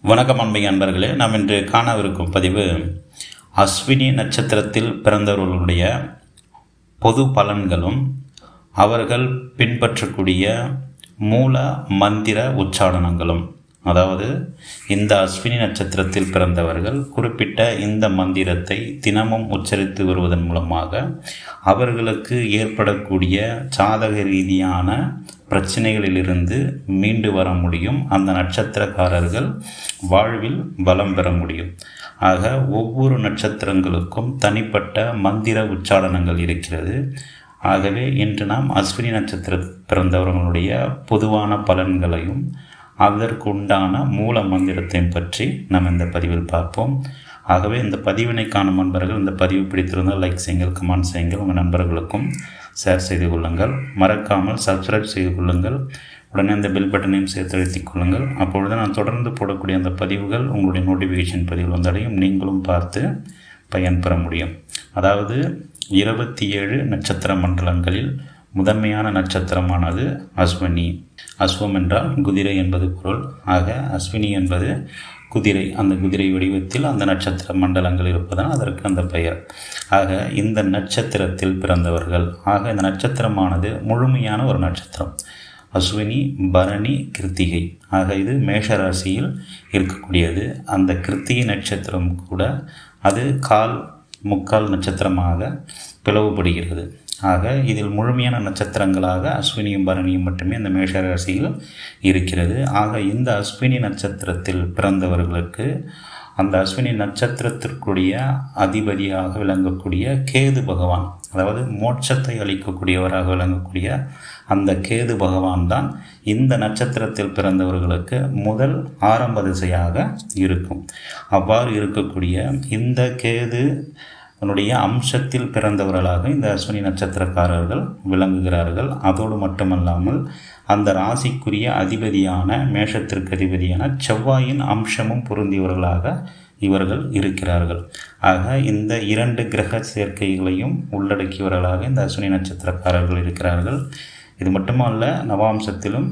வணக்கம் அன்பை அன்பர்களே நாம் இன்று காணவிருக்கும் பதிவு அஸ்வினி நட்சத்திரத்தில் பிறந்தவர்களுடைய பொது பலன்களும் அவர்கள் பின்பற்றக்கூடிய மூல மந்திர உச்சாடனங்களும் அதாவது இந்த அஸ்வினி நட்சத்திரத்தில் பிறந்தவர்கள் குறிப்பிட்ட இந்த மந்திரத்தை தினமும் உச்சரித்து வருவதன் மூலமாக அவர்களுக்கு ஏற்படக்கூடிய ஜாதக ரீதியான பிரச்சனைகளிலிருந்து மீண்டு வர முடியும் அந்த நட்சத்திரக்காரர்கள் வாழ்வில் பலம் பெற முடியும் ஆக ஒவ்வொரு நட்சத்திரங்களுக்கும் தனிப்பட்ட மந்திர உச்சாரணங்கள் இருக்கிறது ஆகவே இன்று நாம் அஸ்வினி நட்சத்திர பிறந்தவர்களுடைய பொதுவான பலன்களையும் அதற்கு உண்டான மூல மந்திரத்தையும் பற்றி நாம் இந்த பதிவில் பார்ப்போம் ஆகவே இந்த பதிவினை காணும் நண்பர்கள் இந்த பதிவு பிடித்திருந்தால் லைக் செய்யுங்கள் கமெண்ட் செய்யுங்கள் உங்கள் நண்பர்களுக்கும் ஷேர் செய்து கொள்ளுங்கள் மறக்காமல் சப்ஸ்கிரைப் செய்து கொள்ளுங்கள் உடனே அந்த பெல் பட்டனையும் சேர்த்து அழுத்திக் கொள்ளுங்கள் அப்பொழுது நான் தொடர்ந்து போடக்கூடிய அந்த பதிவுகள் உங்களுடைய நோட்டிஃபிகேஷன் பதிவில் வந்தடையும் நீங்களும் பார்த்து பயன்பெற முடியும் அதாவது இருபத்தி ஏழு நட்சத்திர மண்டலங்களில் முதன்மையான நட்சத்திரமானது அஸ்வினி அஸ்வம் என்றால் குதிரை என்பது பொருள் ஆக அஸ்வினி என்பது குதிரை அந்த குதிரை வடிவத்தில் அந்த நட்சத்திர மண்டலங்கள் இருப்பதால் அதற்கு அந்த பெயர் ஆக இந்த நட்சத்திரத்தில் பிறந்தவர்கள் ஆக இந்த நட்சத்திரமானது முழுமையான ஒரு நட்சத்திரம் அஸ்வினி பரணி கிருத்திகை ஆக இது மேஷராசியில் இருக்கக்கூடியது அந்த கிருத்திகை நட்சத்திரம் கூட அது கால் முக்கால் நட்சத்திரமாக பிளவுபடுகிறது ஆக இதில் முழுமையான நட்சத்திரங்களாக அஸ்வினியும் பரணியும் மட்டுமே இந்த மேஷராசியில் இருக்கிறது ஆக இந்த அஸ்வினி நட்சத்திரத்தில் பிறந்தவர்களுக்கு அந்த அஸ்வினி நட்சத்திரத்திற்குரிய அதிபதியாக விளங்கக்கூடிய கேது பகவான் அதாவது மோட்சத்தை அளிக்கக்கூடியவராக விளங்கக்கூடிய அந்த கேது பகவான் தான் இந்த நட்சத்திரத்தில் பிறந்தவர்களுக்கு முதல் ஆரம்ப திசையாக இருக்கும் அவ்வாறு இருக்கக்கூடிய இந்த கேது தன்னுடைய அம்சத்தில் பிறந்தவர்களாக இந்த அஸ்வினி நட்சத்திரக்காரர்கள் விளங்குகிறார்கள் அதோடு மட்டுமல்லாமல் அந்த ராசிக்குரிய அதிபதியான மேஷத்திற்கு அதிபதியான செவ்வாயின் அம்சமும் பொருந்தியவர்களாக இவர்கள் இருக்கிறார்கள் ஆக இந்த இரண்டு கிரக சேர்க்கைகளையும் உள்ளடக்கியவர்களாக இந்த அஸ்வினி நட்சத்திரக்காரர்கள் இருக்கிறார்கள் இது மட்டுமல்ல நவாம்சத்திலும்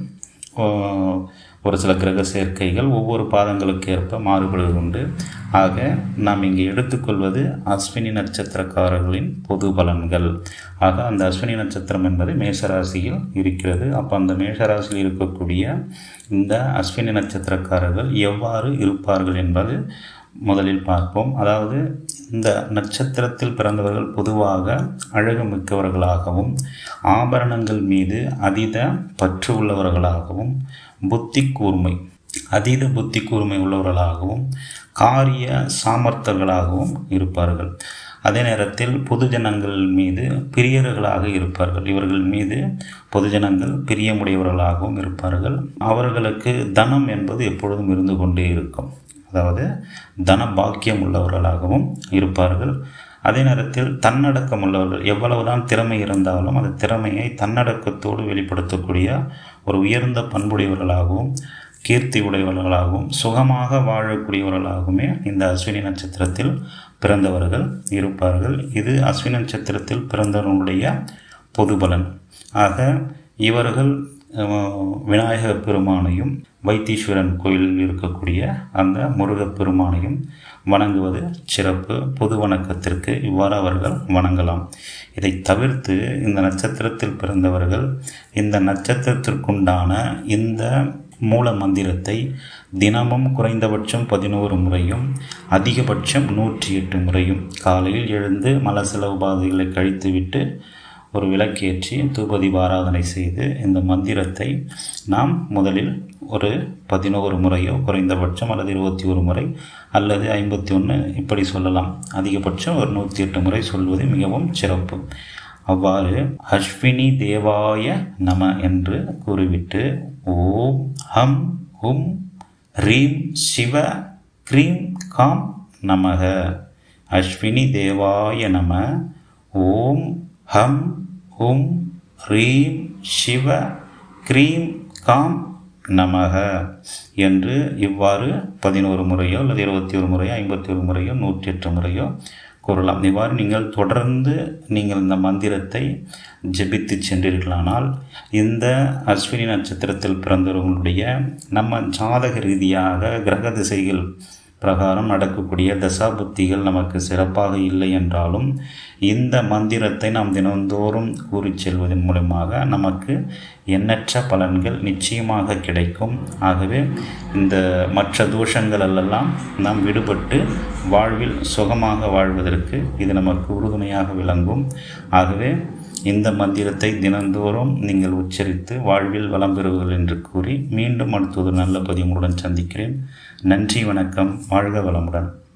ஒரு சில கிரக சேர்க்கைகள் ஒவ்வொரு பாதங்களுக்கு ஏற்ப மாறுபடுவது உண்டு ஆக நாம் இங்கே எடுத்துக்கொள்வது அஸ்வினி நட்சத்திரக்காரர்களின் பொது பலன்கள் ஆக அந்த அஸ்வினி நட்சத்திரம் என்பது மேஷராசியில் இருக்கிறது அப்போ அந்த மேஷராசியில் இருக்கக்கூடிய இந்த அஸ்வினி நட்சத்திரக்காரர்கள் எவ்வாறு இருப்பார்கள் என்பது முதலில் பார்ப்போம் அதாவது இந்த நட்சத்திரத்தில் பிறந்தவர்கள் பொதுவாக அழகு மிக்கவர்களாகவும் ஆபரணங்கள் மீது அதீத பற்று உள்ளவர்களாகவும் புத்தி கூர்மை அதீத புத்தி கூர்மை உள்ளவர்களாகவும் காரிய சாமர்த்தர்களாகவும் இருப்பார்கள் அதே நேரத்தில் பொதுஜனங்கள் மீது பிரியர்களாக இருப்பார்கள் இவர்கள் மீது பொதுஜனங்கள் பிரியமுடையவர்களாகவும் இருப்பார்கள் அவர்களுக்கு தனம் என்பது எப்பொழுதும் இருந்து கொண்டே இருக்கும் அதாவது தன பாக்கியம் உள்ளவர்களாகவும் இருப்பார்கள் அதே நேரத்தில் தன்னடக்கம் உள்ளவர்கள் எவ்வளவுதான் திறமை இருந்தாலும் அந்த திறமையை தன்னடக்கத்தோடு வெளிப்படுத்தக்கூடிய ஒரு உயர்ந்த பண்புடையவர்களாகவும் கீர்த்தி உடையவர்களாகவும் சுகமாக வாழக்கூடியவர்களாகவுமே இந்த அஸ்வினி நட்சத்திரத்தில் பிறந்தவர்கள் இருப்பார்கள் இது அஸ்வினி நட்சத்திரத்தில் பிறந்தவர்களுடைய பொது பலன் ஆக இவர்கள் விநாயக பெருமானையும் வைத்தீஸ்வரன் கோயிலில் இருக்கக்கூடிய அந்த முருகப் பெருமானையும் வணங்குவது சிறப்பு பொது வணக்கத்திற்கு இவ்வாறு அவர்கள் வணங்கலாம் இதை தவிர்த்து இந்த நட்சத்திரத்தில் பிறந்தவர்கள் இந்த நட்சத்திரத்திற்குண்டான இந்த மூல மந்திரத்தை தினமும் குறைந்தபட்சம் பதினோரு முறையும் அதிகபட்சம் நூற்றி எட்டு முறையும் காலையில் எழுந்து மலசல உபாதைகளை கழித்துவிட்டு ஒரு விளக்கேற்றி தூபதி ஆராதனை செய்து இந்த மந்திரத்தை நாம் முதலில் ஒரு பதினோரு முறையோ குறைந்தபட்சம் அல்லது இருபத்தி ஒரு முறை அல்லது ஐம்பத்தி ஒன்று இப்படி சொல்லலாம் அதிகபட்சம் ஒரு நூற்றி எட்டு முறை சொல்வது மிகவும் சிறப்பு அவ்வாறு அஸ்வினி தேவாய நம என்று கூறிவிட்டு ஓம் ஹம் ஹும் ரீம் சிவ க்ரீம் காம் நமக அஸ்வினி தேவாய நம ஓம் ஹம் ஹும் ரீம் சிவ க்ரீம் காம் நமக என்று இவ்வாறு பதினோரு முறையோ அல்லது இருபத்தி ஒரு முறையோ ஐம்பத்தி ஒரு முறையோ நூற்றி எட்டு முறையோ கூறலாம் இவ்வாறு நீங்கள் தொடர்ந்து நீங்கள் இந்த மந்திரத்தை ஜெபித்து சென்றீர்களானால் இந்த அஸ்வினி நட்சத்திரத்தில் பிறந்தவர்களுடைய நம்ம ஜாதக ரீதியாக கிரக திசைகள் பிரகாரம் நடக்கக்கூடிய தசாபுத்திகள் நமக்கு சிறப்பாக இல்லை என்றாலும் இந்த மந்திரத்தை நாம் தினந்தோறும் கூறி செல்வதன் மூலமாக நமக்கு எண்ணற்ற பலன்கள் நிச்சயமாக கிடைக்கும் ஆகவே இந்த மற்ற தோஷங்கள் எல்லாம் நாம் விடுபட்டு வாழ்வில் சுகமாக வாழ்வதற்கு இது நமக்கு உறுதுணையாக விளங்கும் ஆகவே இந்த மந்திரத்தை தினந்தோறும் நீங்கள் உச்சரித்து வாழ்வில் வளம் பெறுவீர்கள் என்று கூறி மீண்டும் அடுத்தது நல்ல பதிவுகளுடன் சந்திக்கிறேன் நன்றி வணக்கம் வாழ்க வளமுடன்